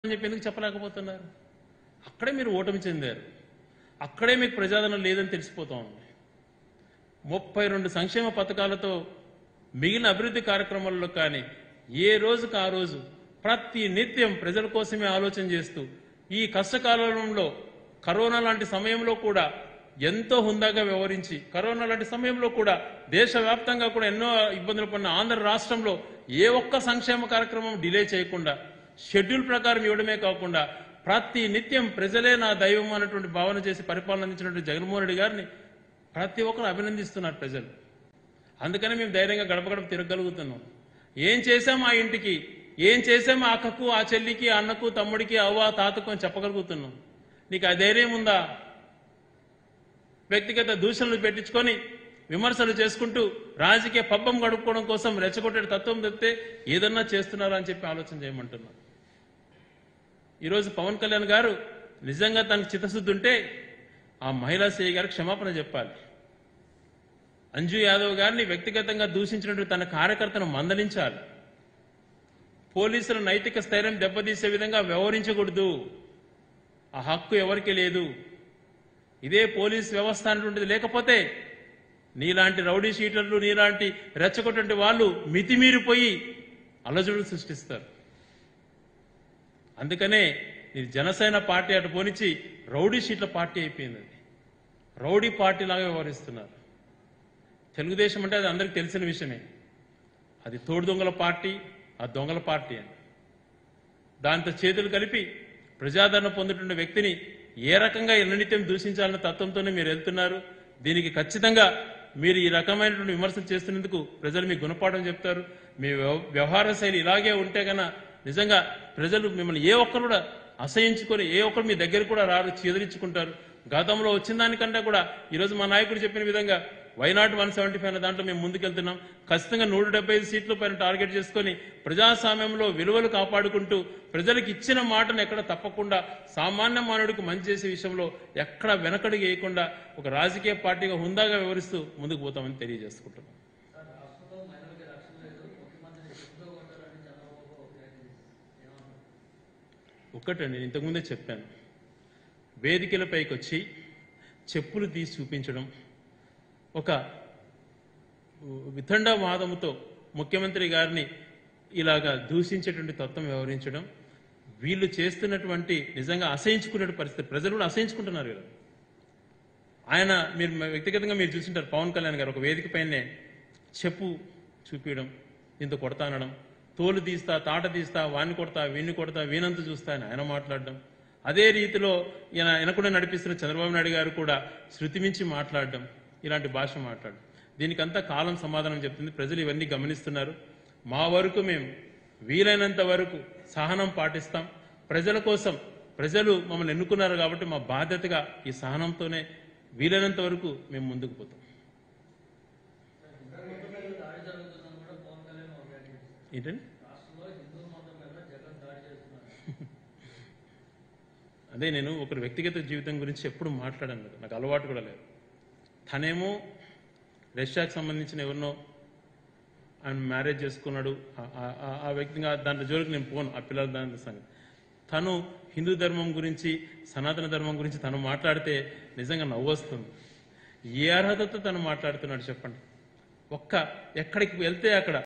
అని చెప్పి ఎందుకు చెప్పలేకపోతున్నారు అక్కడే మీరు ఓటమి చెందారు అక్కడే మీకు ప్రజాదరణ లేదని తెలిసిపోతా ఉంది ముప్పై రెండు సంక్షేమ పథకాలతో మిగిలిన అభివృద్ధి కార్యక్రమాల్లో కానీ ఏ రోజుకు ఆ రోజు ప్రతి నిత్యం ప్రజల కోసమే ఆలోచన చేస్తూ ఈ కష్టకాలంలో కరోనా లాంటి సమయంలో కూడా ఎంతో హుందాగా వ్యవహరించి కరోనా లాంటి సమయంలో కూడా దేశవ్యాప్తంగా కూడా ఎన్నో ఇబ్బందులు పడిన ఆంధ్ర రాష్ట్రంలో ఏ ఒక్క సంక్షేమ కార్యక్రమం డిలే చేయకుండా షెడ్యూల్ ప్రకారం ఇవ్వడమే కాకుండా ప్రతి నిత్యం ప్రజలే నా దైవం అన్నటువంటి భావన చేసి పరిపాలన అందించినటువంటి జగన్మోహన్ రెడ్డి గారిని ప్రతి ఒక్కరు అభినందిస్తున్నారు ప్రజలు అందుకని మేము ధైర్యంగా గడప గడప తిరగలుగుతున్నాం ఏం చేశాం ఆ ఇంటికి ఏం చేశాం ఆ అక్కకు ఆ చెల్లికి ఆ అన్నకు తమ్ముడికి అవ్వ తాతకు అని చెప్పగలుగుతున్నాం నీకు ఆ ధైర్యం ఉందా వ్యక్తిగత దూషణలు పెట్టించుకొని విమర్శలు చేసుకుంటూ రాజకీయ పబ్బం గడుపుకోవడం కోసం రెచ్చగొట్టే తత్వం తప్పితే ఏదన్నా చేస్తున్నారా అని చెప్పి ఆలోచన చేయమంటున్నాను ఈరోజు పవన్ కళ్యాణ్ గారు నిజంగా తనకు చిత్తశుద్ధి ఉంటే ఆ మహిళా సీఐ గారికి క్షమాపణ చెప్పాలి అంజు యాదవ్ గారిని వ్యక్తిగతంగా దూషించినట్టు తన కార్యకర్తను మందలించాలి పోలీసుల నైతిక స్థైర్యం దెబ్బతీసే విధంగా వ్యవహరించకూడదు ఆ హక్కు ఎవరికి లేదు ఇదే పోలీస్ వ్యవస్థ అనేటువంటిది లేకపోతే నీలాంటి రౌడీ షీటర్లు నీలాంటి రెచ్చగొట్టే వాళ్ళు మితిమీరిపోయి అలజడులు సృష్టిస్తారు అందుకనే ఇది జనసేన పార్టీ అటు పోనిచ్చి రౌడీ షీట్ల పార్టీ అయిపోయింది అది రౌడీ పార్టీ లాగా వ్యవహరిస్తున్నారు తెలుగుదేశం అంటే అది అందరికీ తెలిసిన విషయమే అది తోడు దొంగల పార్టీ ఆ దొంగల పార్టీ అని దాంతో చేతులు కలిపి ప్రజాదరణ పొందుతున్న వ్యక్తిని ఏ రకంగా ఎన్ననిత్యం దూషించాలన్న తత్వంతోనే మీరు వెళ్తున్నారు దీనికి ఖచ్చితంగా మీరు ఈ రకమైనటువంటి విమర్శలు చేస్తున్నందుకు ప్రజలు మీకు గుణపాఠం చెప్తారు మీ వ్యవ- వ్యవహార శైలి ఇలాగే ఉంటే గన నిజంగా ప్రజలు మిమ్మల్ని ఏ ఒక్కరు కూడా అసహించుకొని ఏ ఒక్కరు మీ దగ్గర కూడా రారు చేదరించుకుంటారు గతంలో వచ్చిన దానికంటే కూడా ఈరోజు మా నాయకుడు చెప్పిన విధంగా వైనాట్ వన్ సెవెంటీ ఫైవ్ దాంట్లో మేము ముందుకెళ్తున్నాం ఖచ్చితంగా నూట డెబ్బై ఐదు సీట్ల పైన టార్గెట్ చేసుకొని ప్రజాస్వామ్యంలో విలువలు కాపాడుకుంటూ ప్రజలకు ఇచ్చిన మాటను ఎక్కడ తప్పకుండా సామాన్య మానవుడికి మంచి చేసే విషయంలో ఎక్కడ వెనకడుగు వేయకుండా ఒక రాజకీయ పార్టీగా హుందాగా వివరిస్తూ ముందుకు పోతామని తెలియజేసుకుంటున్నాం ఒక్కటండి నేను ఇంతకుముందే చెప్పాను వేదికలపైకి వచ్చి చెప్పులు తీసి చూపించడం ఒక వితండవాదముతో ముఖ్యమంత్రి గారిని ఇలాగా దూషించేటువంటి తత్వం వ్యవహరించడం వీళ్ళు చేస్తున్నటువంటి నిజంగా అసహించుకునే పరిస్థితి ప్రజలు కూడా అసహించుకుంటున్నారు కదా ఆయన మీరు వ్యక్తిగతంగా మీరు చూసింటారు పవన్ కళ్యాణ్ గారు ఒక వేదిక పైనే చెప్పు చూపించడం ఇంత కొడతా అనడం తోలు తీస్తా తాట తీస్తా వాణ్ణి కొడతా వీణ్ణి కొడతా వీనంత చూస్తా అని ఆయన మాట్లాడడం అదే రీతిలో ఈయన వెనకుండా నడిపిస్తున్న చంద్రబాబు నాయుడు గారు కూడా శృతి మించి మాట్లాడడం ఇలాంటి భాష మాట్లాడడం దీనికంతా కాలం సమాధానం చెప్తుంది ప్రజలు ఇవన్నీ గమనిస్తున్నారు మా వరకు మేము వీలైనంత వరకు సహనం పాటిస్తాం ప్రజల కోసం ప్రజలు మమ్మల్ని ఎన్నుకున్నారు కాబట్టి మా బాధ్యతగా ఈ సహనంతోనే వీలైనంత వరకు మేము ముందుకు పోతాం ఏంటండి అదే నేను ఒకరి వ్యక్తిగత జీవితం గురించి ఎప్పుడు మాట్లాడాను కదా నాకు అలవాటు కూడా లేదు తనేమో రష్యాకి సంబంధించిన ఎవరినో ఆయన మ్యారేజ్ చేసుకున్నాడు ఆ- ఆ- ఆ- ఆ వ్యక్తిగా దాంట్లో జోలికి నేను పోను ఆ పిల్లల దాని సంగతి తను హిందూ ధర్మం గురించి సనాతన ధర్మం గురించి తను మాట్లాడితే నిజంగా నవ్వొస్తుంది ఏ అర్హతతో తను మాట్లాడుతున్నాడు చెప్పండి ఒక్క ఎక్కడికి వెళ్తే అక్కడ